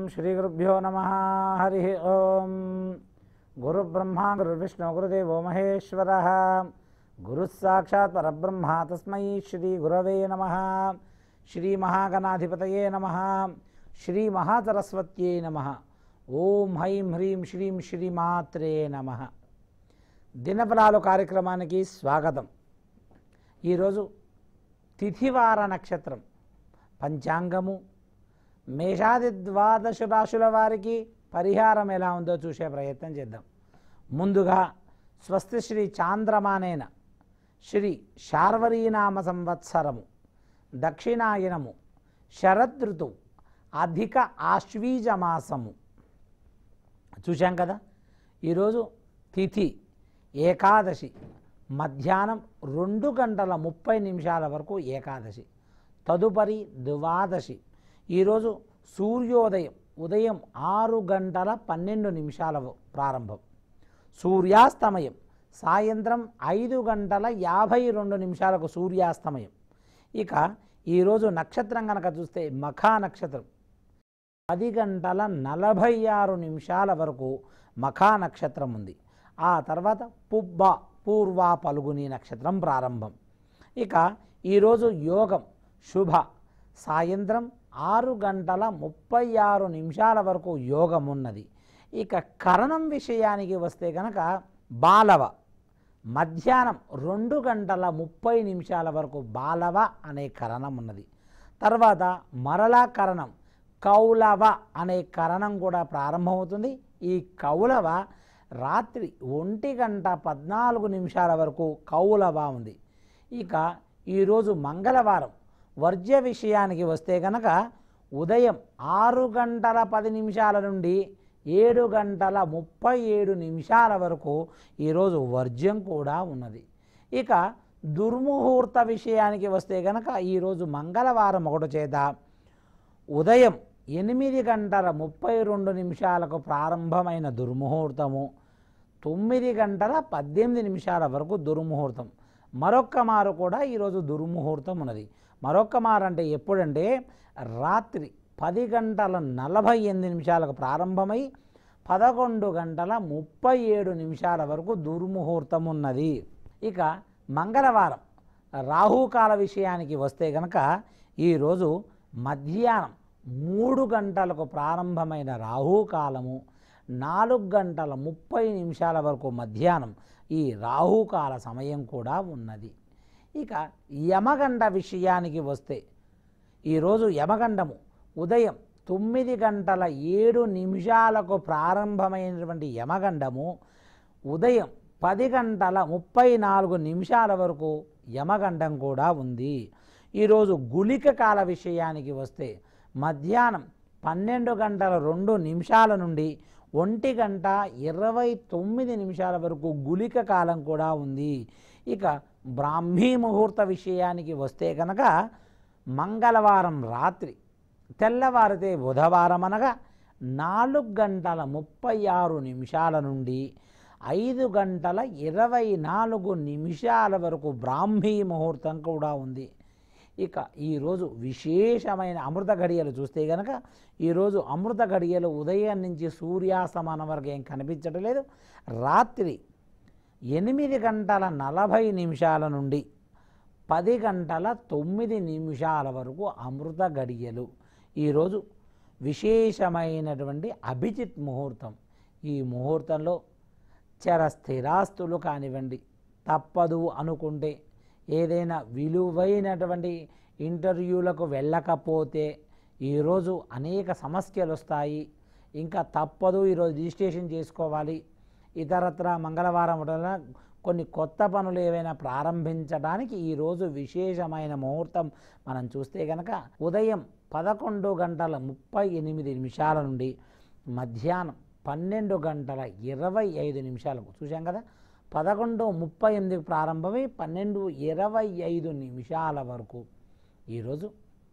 శ్రీగురుభ్యో నమ హరి ఓం గురుబ్రహ్మ గురుర్విష్ణు గురుదేవో మహేశ్వర గురుస్సాక్షాత్ పరబ్రహ్మ తస్మై శ్రీ గురవే నమ శ్రీ మహాగణాధిపతయే నమ శ్రీ మహాసరస్వత్యై నమ ఓం హైం హ్రీం శ్రీం శ్రీమాత్రే నమ దినఫలాలు కార్యక్రమానికి స్వాగతం ఈరోజు తిథివార నక్షత్రం పంచాంగము మేషాది ద్వాదశ రాశుల వారికి పరిహారం ఎలా ఉందో చూసే ప్రయత్నం చేద్దాం ముందుగా స్వస్తి శ్రీ చాంద్రమానేన శ్రీ శార్వరీనామ సంవత్సరము దక్షిణాయనము శరదృతువు అధిక ఆశ్వీజ మాసము చూశాం కదా ఈరోజు తిథి ఏకాదశి మధ్యాహ్నం రెండు గంటల ముప్పై నిమిషాల వరకు ఏకాదశి తదుపరి ద్వాదశి ఈరోజు సూర్యోదయం ఉదయం ఆరు గంటల పన్నెండు నిమిషాల ప్రారంభం సూర్యాస్తమయం సాయంత్రం ఐదు గంటల యాభై రెండు నిమిషాలకు సూర్యాస్తమయం ఇక ఈరోజు నక్షత్రం కనుక చూస్తే మఖా నక్షత్రం పది గంటల నలభై ఆరు నిమిషాల వరకు మఖా నక్షత్రం ఉంది ఆ తర్వాత పుబ్బ పూర్వ పలుగుని నక్షత్రం ప్రారంభం ఇక ఈరోజు యోగం శుభ సాయంత్రం ఆరు గంటల ముప్పై ఆరు నిమిషాల వరకు యోగం ఉన్నది ఇక కరణం విషయానికి వస్తే కనుక బాలవ మధ్యాహ్నం రెండు గంటల ముప్పై నిమిషాల వరకు బాలవ అనే కరణం ఉన్నది తర్వాత మరలా కరణం కౌలవ అనే కరణం కూడా ప్రారంభమవుతుంది ఈ కౌలవ రాత్రి ఒంటి గంట పద్నాలుగు నిమిషాల వరకు కౌలవ ఉంది ఇక ఈరోజు మంగళవారం వర్జ్య విషయానికి వస్తే కనుక ఉదయం ఆరు గంటల పది నిమిషాల నుండి ఏడు గంటల ముప్పై ఏడు నిమిషాల వరకు ఈరోజు వర్జ్యం కూడా ఉన్నది ఇక దుర్ముహూర్త విషయానికి వస్తే కనుక ఈరోజు మంగళవారం ఒకటి చేత ఉదయం ఎనిమిది గంటల ముప్పై రెండు నిమిషాలకు ప్రారంభమైన దుర్ముహూర్తము తొమ్మిది గంటల పద్దెనిమిది నిమిషాల వరకు దుర్ముహూర్తం మరొక్క మారు కూడా ఈరోజు దుర్ముహూర్తం ఉన్నది మరొక్క మారు అంటే ఎప్పుడంటే రాత్రి పది గంటల నలభై ఎనిమిది నిమిషాలకు ప్రారంభమై పదకొండు గంటల ముప్పై ఏడు నిమిషాల వరకు దుర్ముహూర్తం ఉన్నది ఇక మంగళవారం రాహుకాల విషయానికి వస్తే కనుక ఈరోజు మధ్యాహ్నం మూడు గంటలకు ప్రారంభమైన రాహుకాలము నాలుగు గంటల ముప్పై నిమిషాల వరకు మధ్యాహ్నం ఈ రాహుకాల సమయం కూడా ఉన్నది ఇక యమగండ విషయానికి వస్తే ఈరోజు యమగండము ఉదయం తొమ్మిది గంటల ఏడు నిమిషాలకు ప్రారంభమైనటువంటి యమగండము ఉదయం పది గంటల ముప్పై నాలుగు నిమిషాల వరకు యమగండం కూడా ఉంది ఈరోజు గుళిక కాల విషయానికి వస్తే మధ్యాహ్నం పన్నెండు గంటల రెండు నిమిషాల నుండి ఒంటి గంట ఇరవై తొమ్మిది నిమిషాల వరకు గుళిక కాలం కూడా ఉంది ఇక బ్రాహ్మీ ముహూర్త విషయానికి వస్తే కనుక మంగళవారం రాత్రి తెల్లవారితే బుధవారం అనగా నాలుగు గంటల ముప్పై ఆరు నిమిషాల నుండి ఐదు గంటల ఇరవై నాలుగు నిమిషాల వరకు బ్రాహ్మీ ముహూర్తం కూడా ఉంది ఇక ఈరోజు విశేషమైన అమృత ఘడియలు చూస్తే కనుక ఈరోజు అమృత ఘడియలు ఉదయం నుంచి సూర్యాస్తమానం వరకు ఏం కనిపించడం లేదు రాత్రి ఎనిమిది గంటల నలభై నిమిషాల నుండి పది గంటల తొమ్మిది నిమిషాల వరకు అమృత గడియలు ఈరోజు విశేషమైనటువంటి అభిజిత్ ముహూర్తం ఈ ముహూర్తంలో చర స్థిరాస్తులు కానివ్వండి తప్పదు అనుకుంటే ఏదైనా విలువైనటువంటి ఇంటర్వ్యూలకు వెళ్ళకపోతే ఈరోజు అనేక సమస్యలు వస్తాయి ఇంకా తప్పదు ఈరోజు రిజిస్ట్రేషన్ చేసుకోవాలి ఇతరత్ర మంగళవారం వలన కొన్ని కొత్త పనులు ఏవైనా ప్రారంభించడానికి ఈరోజు విశేషమైన ముహూర్తం మనం చూస్తే కనుక ఉదయం పదకొండు గంటల ముప్పై ఎనిమిది నిమిషాల నుండి మధ్యాహ్నం పన్నెండు గంటల ఇరవై ఐదు నిమిషాలకు చూసాం కదా పదకొండు ముప్పై ఎనిమిదికి ప్రారంభమై పన్నెండు ఇరవై ఐదు నిమిషాల వరకు ఈరోజు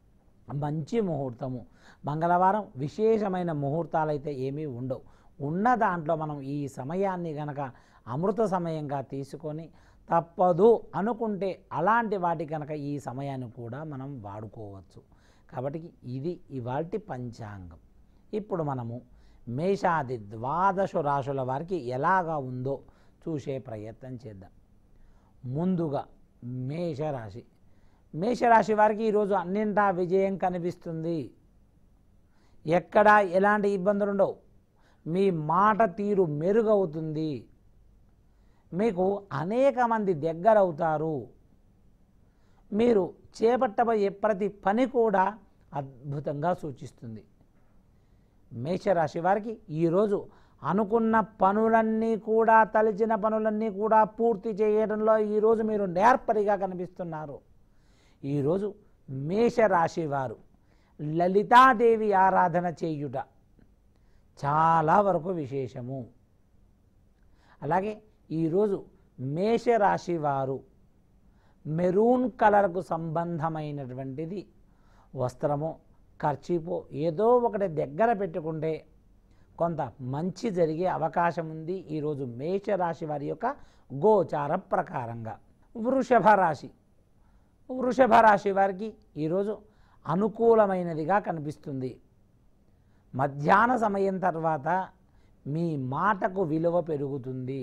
మంచి ముహూర్తము మంగళవారం విశేషమైన ముహూర్తాలు అయితే ఏమీ ఉండవు ఉన్న దాంట్లో మనం ఈ సమయాన్ని గనక అమృత సమయంగా తీసుకొని తప్పదు అనుకుంటే అలాంటి వాటి కనుక ఈ సమయాన్ని కూడా మనం వాడుకోవచ్చు కాబట్టి ఇది ఇవాల్టి పంచాంగం ఇప్పుడు మనము మేషాది ద్వాదశ రాశుల వారికి ఎలాగా ఉందో చూసే ప్రయత్నం చేద్దాం ముందుగా మేషరాశి మేషరాశి వారికి ఈరోజు అన్నింటా విజయం కనిపిస్తుంది ఎక్కడ ఎలాంటి ఇబ్బందులు ఉండవు మీ మాట తీరు మెరుగవుతుంది మీకు అనేక మంది దగ్గర అవుతారు మీరు చేపట్టబోయే ప్రతి పని కూడా అద్భుతంగా సూచిస్తుంది మేషరాశి వారికి ఈరోజు అనుకున్న పనులన్నీ కూడా తలిచిన పనులన్నీ కూడా పూర్తి చేయడంలో ఈరోజు మీరు నేర్పరిగా కనిపిస్తున్నారు ఈరోజు మేషరాశి వారు లలితాదేవి ఆరాధన చేయుట చాలా వరకు విశేషము అలాగే ఈరోజు మేషరాశి వారు మెరూన్ కలర్కు సంబంధమైనటువంటిది వస్త్రమో ఖర్చీపో ఏదో ఒకటి దగ్గర పెట్టుకుంటే కొంత మంచి జరిగే అవకాశం ఉంది ఈరోజు మేషరాశి వారి యొక్క గోచార ప్రకారంగా వృషభ రాశి వృషభ రాశి వారికి ఈరోజు అనుకూలమైనదిగా కనిపిస్తుంది మధ్యాహ్న సమయం తర్వాత మీ మాటకు విలువ పెరుగుతుంది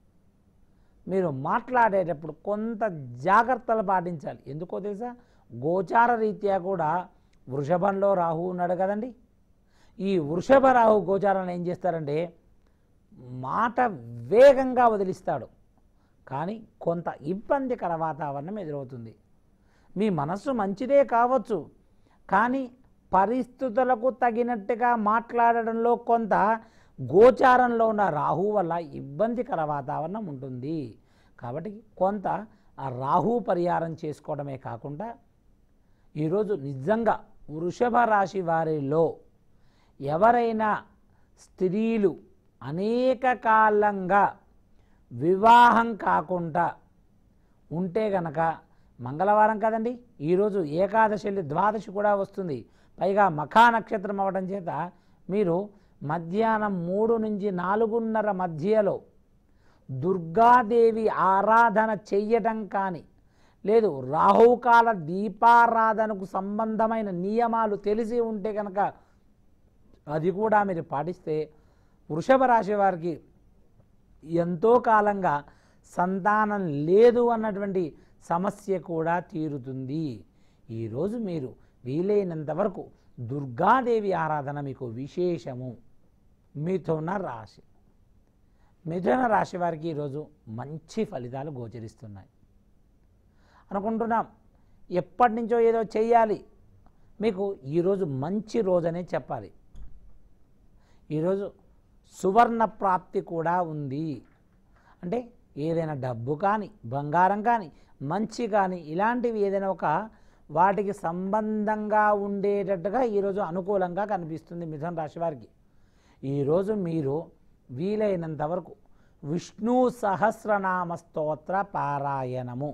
మీరు మాట్లాడేటప్పుడు కొంత జాగ్రత్తలు పాటించాలి ఎందుకో తెలుసా గోచార రీత్యా కూడా వృషభంలో రాహు ఉన్నాడు కదండి ఈ వృషభ రాహు గోచారాన్ని ఏం చేస్తారంటే మాట వేగంగా వదిలిస్తాడు కానీ కొంత ఇబ్బందికర వాతావరణం ఎదురవుతుంది మీ మనస్సు మంచిదే కావచ్చు కానీ పరిస్థితులకు తగినట్టుగా మాట్లాడడంలో కొంత గోచారంలో ఉన్న రాహు వల్ల ఇబ్బందికర వాతావరణం ఉంటుంది కాబట్టి కొంత ఆ రాహు పరిహారం చేసుకోవడమే కాకుండా ఈరోజు నిజంగా వృషభ రాశి వారిలో ఎవరైనా స్త్రీలు అనేక కాలంగా వివాహం కాకుండా ఉంటే గనక మంగళవారం కదండి ఈరోజు ఏకాదశి ద్వాదశి కూడా వస్తుంది పైగా మఖా నక్షత్రం అవ్వడం చేత మీరు మధ్యాహ్నం మూడు నుంచి నాలుగున్నర మధ్యలో దుర్గాదేవి ఆరాధన చెయ్యటం కానీ లేదు రాహుకాల దీపారాధనకు సంబంధమైన నియమాలు తెలిసి ఉంటే కనుక అది కూడా మీరు పాటిస్తే వృషభ రాశి వారికి ఎంతో కాలంగా సంతానం లేదు అన్నటువంటి సమస్య కూడా తీరుతుంది ఈరోజు మీరు వీలైనంత వరకు దుర్గాదేవి ఆరాధన మీకు విశేషము మిథున రాశి మిథున రాశి వారికి ఈరోజు మంచి ఫలితాలు గోచరిస్తున్నాయి అనుకుంటున్నాం ఎప్పటి నుంచో ఏదో చెయ్యాలి మీకు ఈరోజు మంచి రోజనే చెప్పాలి ఈరోజు సువర్ణ ప్రాప్తి కూడా ఉంది అంటే ఏదైనా డబ్బు కానీ బంగారం కానీ మంచి కానీ ఇలాంటివి ఏదైనా ఒక వాటికి సంబంధంగా ఉండేటట్టుగా ఈరోజు అనుకూలంగా కనిపిస్తుంది మిథున రాశి వారికి ఈరోజు మీరు వీలైనంత వరకు విష్ణు సహస్రనామ స్తోత్ర పారాయణము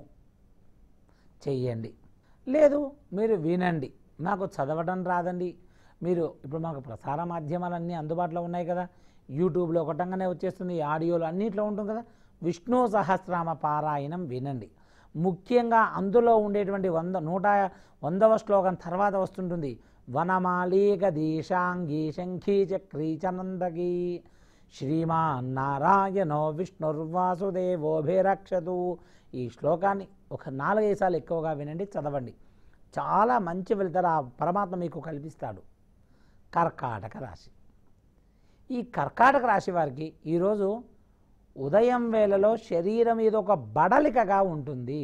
చెయ్యండి లేదు మీరు వినండి నాకు చదవడం రాదండి మీరు ఇప్పుడు మాకు ప్రసార మాధ్యమాలన్నీ అందుబాటులో ఉన్నాయి కదా యూట్యూబ్లో ఒకటంగానే వచ్చేస్తుంది ఆడియోలు అన్నిట్లో ఉంటుంది కదా విష్ణు సహస్రనామ పారాయణం వినండి ముఖ్యంగా అందులో ఉండేటువంటి వంద నూట వందవ శ్లోకం తర్వాత వస్తుంటుంది వనమాళీక దీశాంగీ శంఖీ చక్రీ చనందకీ శ్రీమాన్ నారాయణో విష్ణుర్వాసుదేవోభిరక్షతు ఈ శ్లోకాన్ని ఒక నాలుగైదు సార్లు ఎక్కువగా వినండి చదవండి చాలా మంచి ఫలితాలు ఆ పరమాత్మ మీకు కల్పిస్తాడు కర్కాటక రాశి ఈ కర్కాటక రాశి వారికి ఈరోజు ఉదయం వేళలో శరీరం ఏదో ఒక బడలికగా ఉంటుంది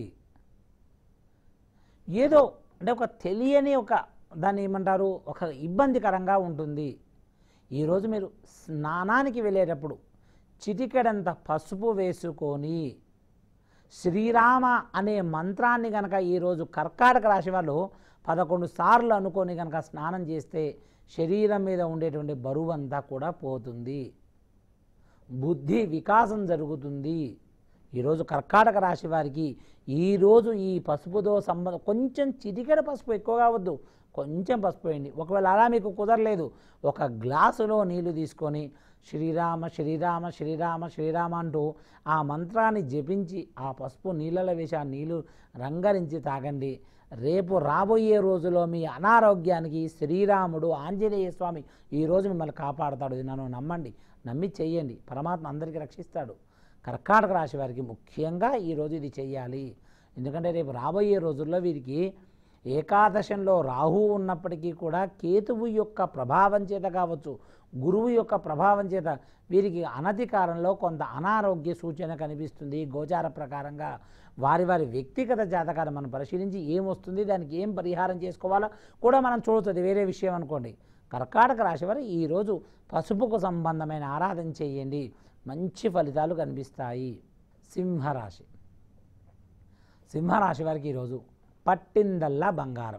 ఏదో అంటే ఒక తెలియని ఒక దాన్ని ఏమంటారు ఒక ఇబ్బందికరంగా ఉంటుంది ఈరోజు మీరు స్నానానికి వెళ్ళేటప్పుడు చిటికెడంత పసుపు వేసుకొని శ్రీరామ అనే మంత్రాన్ని కనుక ఈరోజు కర్కాటక రాశి వాళ్ళు పదకొండు సార్లు అనుకొని కనుక స్నానం చేస్తే శరీరం మీద ఉండేటువంటి బరువు అంతా కూడా పోతుంది బుద్ధి వికాసం జరుగుతుంది ఈరోజు కర్కాటక రాశి వారికి ఈరోజు ఈ పసుపుతో సంబంధం కొంచెం చిటికెడ పసుపు ఎక్కువగా వద్దు కొంచెం పసుపు వేయండి ఒకవేళ అలా మీకు కుదరలేదు ఒక గ్లాసులో నీళ్లు తీసుకొని శ్రీరామ శ్రీరామ శ్రీరామ శ్రీరామ అంటూ ఆ మంత్రాన్ని జపించి ఆ పసుపు నీళ్ళలో వేసి ఆ నీళ్లు రంగరించి తాగండి రేపు రాబోయే రోజులో మీ అనారోగ్యానికి శ్రీరాముడు ఆంజనేయ స్వామి ఈరోజు మిమ్మల్ని కాపాడుతాడు ఇది నన్ను నమ్మండి నమ్మి చెయ్యండి పరమాత్మ అందరికీ రక్షిస్తాడు కర్కాటక రాశి వారికి ముఖ్యంగా ఈరోజు ఇది చెయ్యాలి ఎందుకంటే రేపు రాబోయే రోజుల్లో వీరికి ఏకాదశంలో రాహు ఉన్నప్పటికీ కూడా కేతువు యొక్క ప్రభావం చేత కావచ్చు గురువు యొక్క ప్రభావం చేత వీరికి అనతి కాలంలో కొంత అనారోగ్య సూచన కనిపిస్తుంది గోచార ప్రకారంగా వారి వారి వ్యక్తిగత జాతకాన్ని మనం పరిశీలించి ఏం వస్తుంది దానికి ఏం పరిహారం చేసుకోవాలో కూడా మనం చూడవచ్చు వేరే విషయం అనుకోండి కర్కాటక రాశి వారు ఈరోజు పసుపుకు సంబంధమైన ఆరాధన చేయండి మంచి ఫలితాలు కనిపిస్తాయి సింహరాశి సింహరాశి వారికి ఈరోజు పట్టిందల్లా బంగారం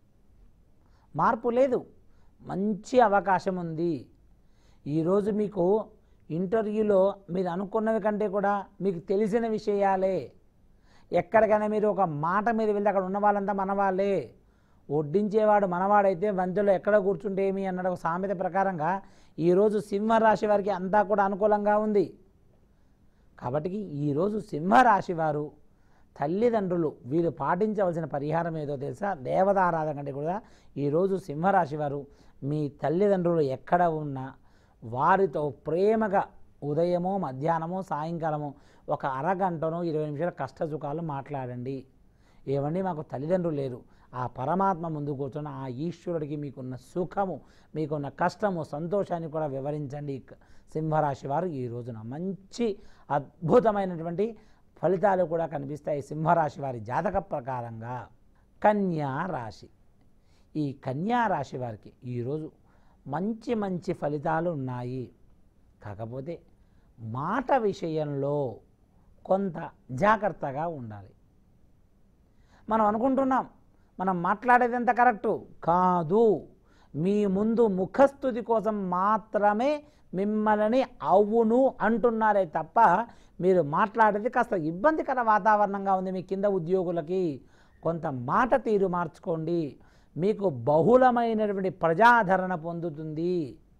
మార్పు లేదు మంచి అవకాశం ఉంది ఈరోజు మీకు ఇంటర్వ్యూలో మీరు అనుకున్నవి కంటే కూడా మీకు తెలిసిన విషయాలే ఎక్కడికైనా మీరు ఒక మాట మీద వెళ్తే అక్కడ ఉన్న వాళ్ళంతా మనవాళ్ళే వడ్డించేవాడు మనవాడైతే వంతెలో ఎక్కడ కూర్చుంటే ఏమి అన్నది ఒక సామెత ప్రకారంగా ఈరోజు సింహరాశి వారికి అంతా కూడా అనుకూలంగా ఉంది కాబట్టి ఈరోజు సింహరాశి వారు తల్లిదండ్రులు వీరు పాటించవలసిన పరిహారం ఏదో తెలుసా దేవతారాధన కంటే కూడా ఈరోజు సింహరాశి వారు మీ తల్లిదండ్రులు ఎక్కడ ఉన్నా వారితో ప్రేమగా ఉదయమో మధ్యాహ్నమో సాయంకాలమో ఒక అరగంటనో ఇరవై నిమిషాల కష్ట సుఖాలు మాట్లాడండి ఏమండి మాకు తల్లిదండ్రులు లేరు ఆ పరమాత్మ ముందు కూర్చొని ఆ ఈశ్వరుడికి మీకున్న సుఖము మీకున్న కష్టము సంతోషాన్ని కూడా వివరించండి సింహరాశి వారు ఈ రోజున మంచి అద్భుతమైనటువంటి ఫలితాలు కూడా కనిపిస్తాయి సింహరాశి వారి జాతక ప్రకారంగా కన్యా రాశి ఈ కన్యా రాశి వారికి ఈరోజు మంచి మంచి ఫలితాలు ఉన్నాయి కాకపోతే మాట విషయంలో కొంత జాగ్రత్తగా ఉండాలి మనం అనుకుంటున్నాం మనం మాట్లాడేది ఎంత కరెక్టు కాదు మీ ముందు ముఖస్థుతి కోసం మాత్రమే మిమ్మల్ని అవును అంటున్నారే తప్ప మీరు మాట్లాడేది కాస్త ఇబ్బందికర వాతావరణంగా ఉంది మీ కింద ఉద్యోగులకి కొంత మాట తీరు మార్చుకోండి మీకు బహుళమైనటువంటి ప్రజాదరణ పొందుతుంది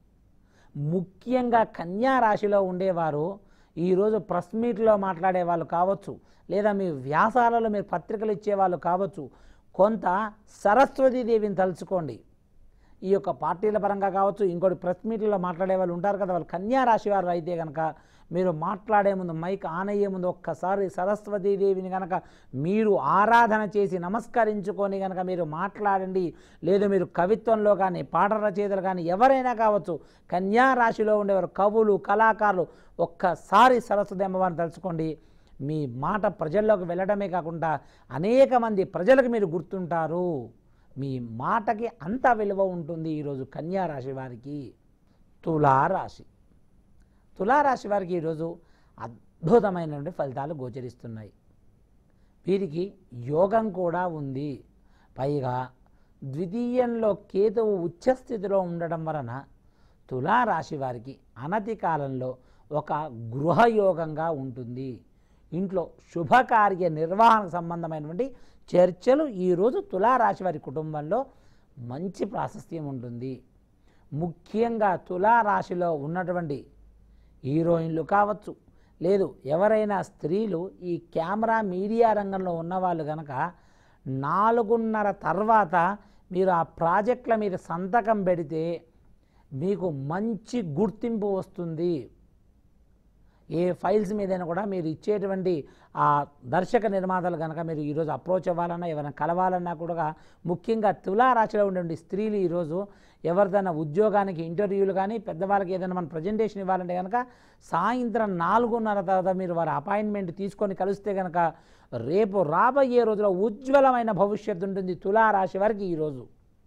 ముఖ్యంగా కన్యా రాశిలో ఉండేవారు ఈరోజు ప్రెస్ మీట్లో మాట్లాడే వాళ్ళు కావచ్చు లేదా మీ వ్యాసాలలో మీరు పత్రికలు ఇచ్చేవాళ్ళు కావచ్చు కొంత సరస్వతీదేవిని తలుచుకోండి ఈ యొక్క పార్టీల పరంగా కావచ్చు ఇంకోటి ప్రెస్ మీట్లో మాట్లాడే వాళ్ళు ఉంటారు కదా వాళ్ళు కన్యా రాశి వారు అయితే కనుక మీరు మాట్లాడే ముందు మైక్ ఆన్ అయ్యే ముందు ఒక్కసారి సరస్వతీదేవిని కనుక మీరు ఆరాధన చేసి నమస్కరించుకొని కనుక మీరు మాట్లాడండి లేదు మీరు కవిత్వంలో కానీ పాట రచయితలు కానీ ఎవరైనా కావచ్చు కన్యా రాశిలో ఉండేవారు కవులు కళాకారులు ఒక్కసారి సరస్వతి అమ్మవారిని తలుచుకోండి మీ మాట ప్రజల్లోకి వెళ్ళడమే కాకుండా అనేక మంది ప్రజలకు మీరు గుర్తుంటారు మీ మాటకి అంత విలువ ఉంటుంది ఈరోజు కన్యా రాశి వారికి తులారాశి తులారాశి వారికి ఈరోజు అద్భుతమైనటువంటి ఫలితాలు గోచరిస్తున్నాయి వీరికి యోగం కూడా ఉంది పైగా ద్వితీయంలో కేతువు ఉచ్చస్థితిలో ఉండడం వలన తులారాశి వారికి అనతి కాలంలో ఒక గృహయోగంగా ఉంటుంది ఇంట్లో శుభకార్య నిర్వహణకు సంబంధమైనటువంటి చర్చలు ఈరోజు తులారాశి వారి కుటుంబంలో మంచి ప్రాశస్త్యం ఉంటుంది ముఖ్యంగా తులారాశిలో ఉన్నటువంటి హీరోయిన్లు కావచ్చు లేదు ఎవరైనా స్త్రీలు ఈ కెమెరా మీడియా రంగంలో ఉన్నవాళ్ళు కనుక నాలుగున్నర తర్వాత మీరు ఆ ప్రాజెక్టుల మీద సంతకం పెడితే మీకు మంచి గుర్తింపు వస్తుంది ఏ ఫైల్స్ మీదైనా కూడా మీరు ఇచ్చేటువంటి ఆ దర్శక నిర్మాతలు కనుక మీరు ఈరోజు అప్రోచ్ అవ్వాలన్నా ఎవరైనా కలవాలన్నా కూడా ముఖ్యంగా తులారాశిలో ఉండే స్త్రీలు ఈరోజు ఎవరిదైనా ఉద్యోగానికి ఇంటర్వ్యూలు కానీ పెద్దవాళ్ళకి ఏదైనా మన ప్రజెంటేషన్ ఇవ్వాలంటే కనుక సాయంత్రం నాలుగున్నర తర్వాత మీరు వారి అపాయింట్మెంట్ తీసుకొని కలిస్తే కనుక రేపు రాబోయే రోజులో ఉజ్వలమైన భవిష్యత్తు ఉంటుంది తులారాశి వారికి ఈరోజు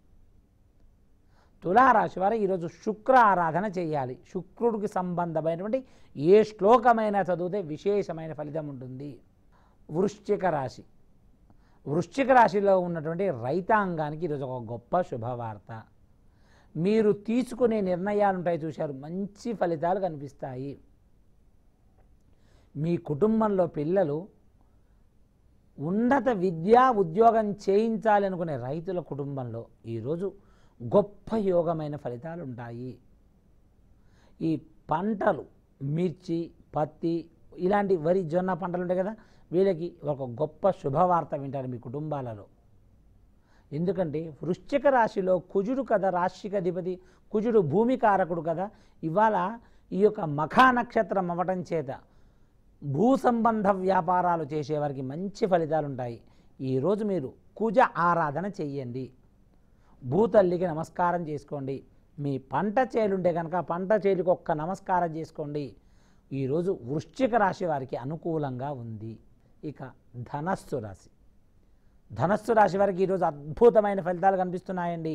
తులారాశి వారు ఈరోజు శుక్ర ఆరాధన చేయాలి శుక్రుడికి సంబంధమైనటువంటి ఏ శ్లోకమైనా చదివితే విశేషమైన ఫలితం ఉంటుంది వృశ్చిక రాశి వృశ్చిక రాశిలో ఉన్నటువంటి రైతాంగానికి ఈరోజు ఒక గొప్ప శుభవార్త మీరు తీసుకునే నిర్ణయాలు ఉంటాయి చూశారు మంచి ఫలితాలు కనిపిస్తాయి మీ కుటుంబంలో పిల్లలు ఉన్నత విద్యా ఉద్యోగం చేయించాలి అనుకునే రైతుల కుటుంబంలో ఈరోజు గొప్ప యోగమైన ఫలితాలు ఉంటాయి ఈ పంటలు మిర్చి పత్తి ఇలాంటి వరి జొన్న పంటలు ఉంటాయి కదా వీళ్ళకి ఒక గొప్ప శుభవార్త వింటారు మీ కుటుంబాలలో ఎందుకంటే వృశ్చిక రాశిలో కుజుడు కదా రాశికి అధిపతి కుజుడు భూమి కారకుడు కదా ఇవాళ ఈ యొక్క మఖా నక్షత్రం అవ్వటం చేత భూ సంబంధ వ్యాపారాలు చేసేవారికి మంచి ఫలితాలు ఉంటాయి ఈరోజు మీరు కుజ ఆరాధన చెయ్యండి భూతల్లికి నమస్కారం చేసుకోండి మీ పంట చేలుంటే కనుక పంట చేలుకి ఒక్క నమస్కారం చేసుకోండి ఈరోజు వృశ్చిక రాశి వారికి అనుకూలంగా ఉంది ఇక ధనస్సు రాశి ధనస్సు రాశి వారికి ఈరోజు అద్భుతమైన ఫలితాలు కనిపిస్తున్నాయండి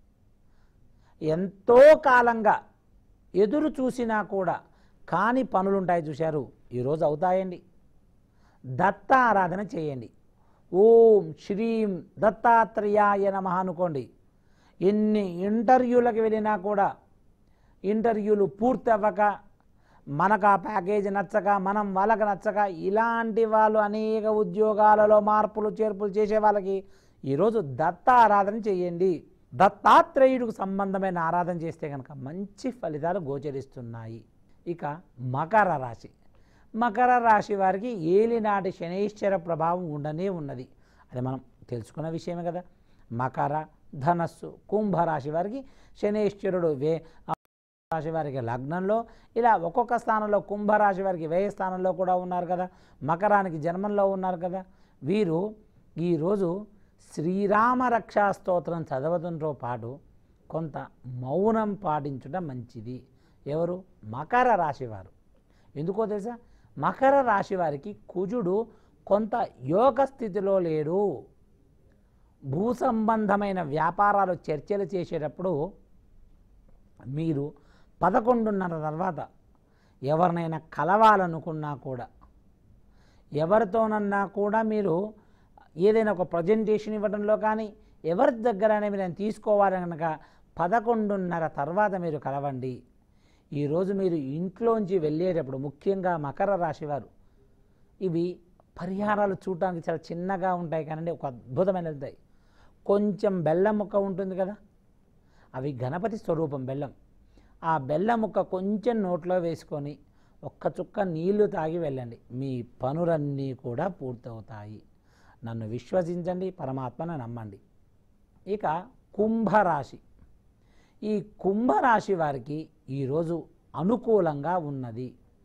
ఎంతో కాలంగా ఎదురు చూసినా కూడా కాని పనులుంటాయి చూశారు ఈరోజు అవుతాయండి దత్త ఆరాధన చేయండి ఓం శ్రీం దత్తాత్రేయాయ నమ అనుకోండి ఎన్ని ఇంటర్వ్యూలకు వెళ్ళినా కూడా ఇంటర్వ్యూలు పూర్తి అవ్వక మనకు ఆ ప్యాకేజ్ నచ్చక మనం వాళ్ళకి నచ్చక ఇలాంటి వాళ్ళు అనేక ఉద్యోగాలలో మార్పులు చేర్పులు చేసే వాళ్ళకి ఈరోజు దత్త ఆరాధన చేయండి దత్తాత్రేయుడికి సంబంధమైన ఆరాధన చేస్తే కనుక మంచి ఫలితాలు గోచరిస్తున్నాయి ఇక మకర రాశి మకర రాశి వారికి ఏలినాటి శనైశ్వర ప్రభావం ఉండనే ఉన్నది అది మనం తెలుసుకున్న విషయమే కదా మకర ధనస్సు కుంభరాశి వారికి శనైశ్వరుడు వే రాశి వారికి లగ్నంలో ఇలా ఒక్కొక్క స్థానంలో కుంభరాశి వారికి వ్యయ స్థానంలో కూడా ఉన్నారు కదా మకరానికి జన్మంలో ఉన్నారు కదా వీరు ఈరోజు శ్రీరామ రక్షా స్తోత్రం చదవడంతో పాటు కొంత మౌనం పాటించడం మంచిది ఎవరు మకర రాశి వారు ఎందుకో తెలుసా మకర రాశి వారికి కుజుడు కొంత యోగ స్థితిలో లేడు భూ సంబంధమైన వ్యాపారాలు చర్చలు చేసేటప్పుడు మీరు పదకొండున్నర తర్వాత ఎవరినైనా కలవాలనుకున్నా కూడా ఎవరితోనన్నా కూడా మీరు ఏదైనా ఒక ప్రజెంటేషన్ ఇవ్వడంలో కానీ ఎవరి దగ్గరైనా మీరు తీసుకోవాలి కనుక పదకొండున్నర తర్వాత మీరు కలవండి ఈరోజు మీరు ఇంట్లోంచి వెళ్ళేటప్పుడు ముఖ్యంగా మకర రాశి వారు ఇవి పరిహారాలు చూడటానికి చాలా చిన్నగా ఉంటాయి కానీ ఒక అద్భుతమైనది ఉంటాయి కొంచెం బెల్లం ముక్క ఉంటుంది కదా అవి గణపతి స్వరూపం బెల్లం ఆ బెల్లం ముక్క కొంచెం నోట్లో వేసుకొని ఒక్క చుక్క నీళ్లు తాగి వెళ్ళండి మీ పనులన్నీ కూడా పూర్తవుతాయి నన్ను విశ్వసించండి పరమాత్మను నమ్మండి ఇక కుంభరాశి ఈ కుంభరాశి వారికి ఈరోజు అనుకూలంగా ఉన్నది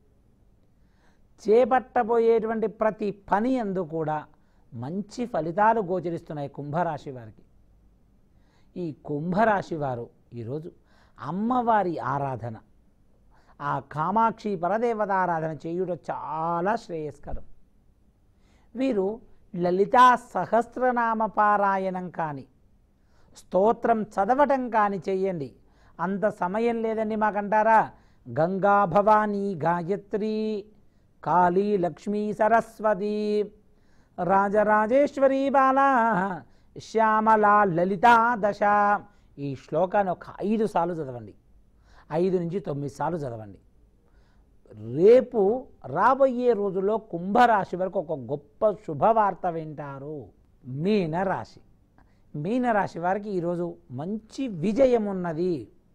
చేపట్టబోయేటువంటి ప్రతి పని అందు కూడా మంచి ఫలితాలు గోచరిస్తున్నాయి కుంభరాశి వారికి ఈ కుంభరాశి వారు ఈరోజు అమ్మవారి ఆరాధన ఆ కామాక్షి పరదేవత ఆరాధన చేయుట చాలా శ్రేయస్కరం వీరు లలితా సహస్రనామ పారాయణం కానీ స్తోత్రం చదవటం కానీ చెయ్యండి అంత సమయం లేదండి మాకంటారా గంగా భవానీ గాయత్రి కాళీ లక్ష్మీ సరస్వతి రాజరాజేశ్వరి బాలా శ్యామలా లలితా దశ ఈ శ్లోకాన్ని ఒక ఐదు సార్లు చదవండి ఐదు నుంచి తొమ్మిది సార్లు చదవండి రేపు రాబోయే రోజుల్లో కుంభరాశి వరకు ఒక గొప్ప శుభవార్త వింటారు మీనరాశి మీనరాశి వారికి ఈరోజు మంచి విజయం ఉన్నది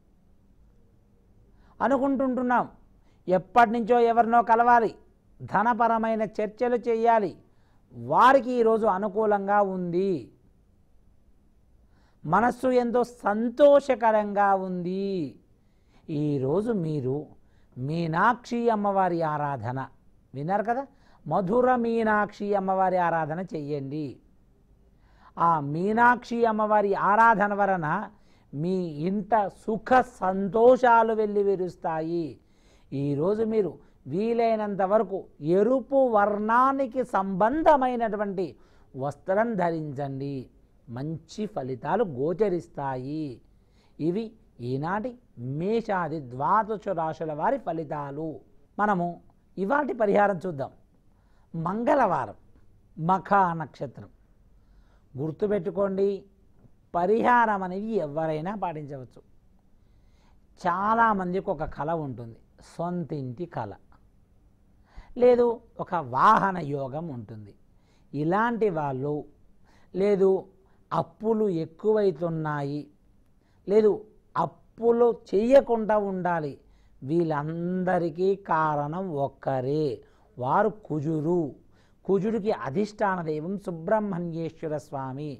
అనుకుంటుంటున్నాం ఎప్పటి నుంచో ఎవరినో కలవాలి ధనపరమైన చర్చలు చేయాలి వారికి ఈరోజు అనుకూలంగా ఉంది మనస్సు ఎంతో సంతోషకరంగా ఉంది ఈరోజు మీరు మీనాక్షి అమ్మవారి ఆరాధన విన్నారు కదా మధుర మీనాక్షి అమ్మవారి ఆరాధన చెయ్యండి ఆ మీనాక్షి అమ్మవారి ఆరాధన వలన మీ ఇంట సుఖ సంతోషాలు వెళ్ళి విరుస్తాయి ఈరోజు మీరు వీలైనంత వరకు ఎరుపు వర్ణానికి సంబంధమైనటువంటి వస్త్రం ధరించండి మంచి ఫలితాలు గోచరిస్తాయి ఇవి ఈనాటి మేషాది ద్వాదశ రాశుల వారి ఫలితాలు మనము ఇవాటి పరిహారం చూద్దాం మంగళవారం మఖా నక్షత్రం గుర్తుపెట్టుకోండి పరిహారం అనేది ఎవరైనా పాటించవచ్చు చాలామందికి ఒక కళ ఉంటుంది సొంతింటి కళ లేదు ఒక వాహన యోగం ఉంటుంది ఇలాంటి వాళ్ళు లేదు అప్పులు ఎక్కువైతున్నాయి లేదు అప్పులు చేయకుండా ఉండాలి వీళ్ళందరికీ కారణం ఒక్కరే వారు కుజురు కుజుడికి అధిష్టాన దైవం సుబ్రహ్మణ్యేశ్వర స్వామి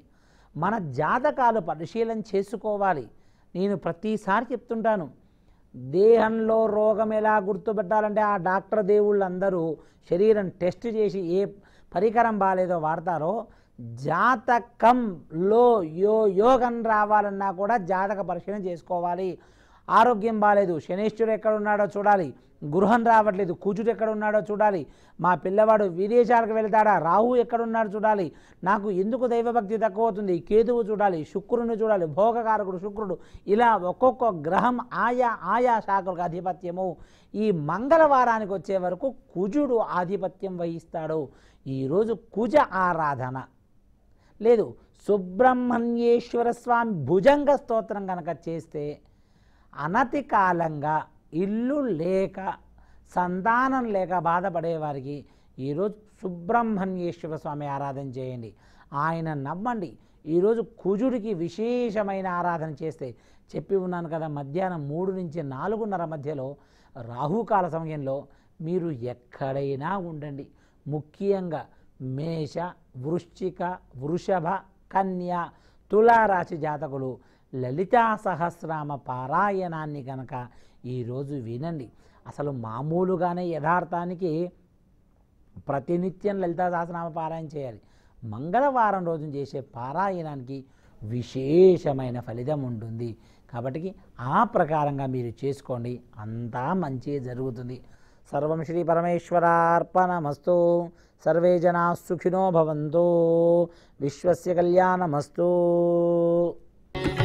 మన జాతకాలు పరిశీలన చేసుకోవాలి నేను ప్రతిసారి చెప్తుంటాను దేహంలో రోగం ఎలా గుర్తుపెట్టాలంటే ఆ డాక్టర్ దేవుళ్ళందరూ శరీరం టెస్ట్ చేసి ఏ పరికరం బాగాలేదో వాడతారో జాతకంలో యో యోగం రావాలన్నా కూడా జాతక పరిశీలన చేసుకోవాలి ఆరోగ్యం బాగాలేదు శనేశ్వరుడు ఎక్కడ ఉన్నాడో చూడాలి గృహం రావట్లేదు కుజుడు ఎక్కడ ఉన్నాడో చూడాలి మా పిల్లవాడు విదేశాలకు వెళ్తాడా రాహు ఎక్కడ ఉన్నాడో చూడాలి నాకు ఎందుకు దైవభక్తి తక్కువ అవుతుంది కేతువు చూడాలి శుక్రుని చూడాలి భోగకారకుడు శుక్రుడు ఇలా ఒక్కొక్క గ్రహం ఆయా ఆయా శాఖలకు ఆధిపత్యము ఈ మంగళవారానికి వచ్చే వరకు కుజుడు ఆధిపత్యం వహిస్తాడు ఈరోజు కుజ ఆరాధన లేదు సుబ్రహ్మణ్యేశ్వర స్వామి భుజంగ స్తోత్రం కనుక చేస్తే అనతి కాలంగా ఇల్లు లేక సంతానం లేక బాధపడే వారికి ఈరోజు సుబ్రహ్మణ్యేశ్వర స్వామి ఆరాధన చేయండి ఆయన నమ్మండి ఈరోజు కుజుడికి విశేషమైన ఆరాధన చేస్తే చెప్పి ఉన్నాను కదా మధ్యాహ్నం మూడు నుంచి నాలుగున్నర మధ్యలో రాహుకాల సమయంలో మీరు ఎక్కడైనా ఉండండి ముఖ్యంగా మేష వృశ్చిక వృషభ కన్య తులారాశి జాతకులు లలితా సహస్రామ పారాయణాన్ని కనుక ఈరోజు వినండి అసలు మామూలుగానే యథార్థానికి ప్రతినిత్యం లలితా సహస్రనామ పారాయణ చేయాలి మంగళవారం రోజు చేసే పారాయణానికి విశేషమైన ఫలితం ఉంటుంది కాబట్టి ఆ ప్రకారంగా మీరు చేసుకోండి అంతా మంచి జరుగుతుంది సర్వం శ్రీ పరమేశ్వరార్పణమస్తు సర్వే జనా సుఖినో భవంతు విశ్వస్య కళ్యాణమస్తు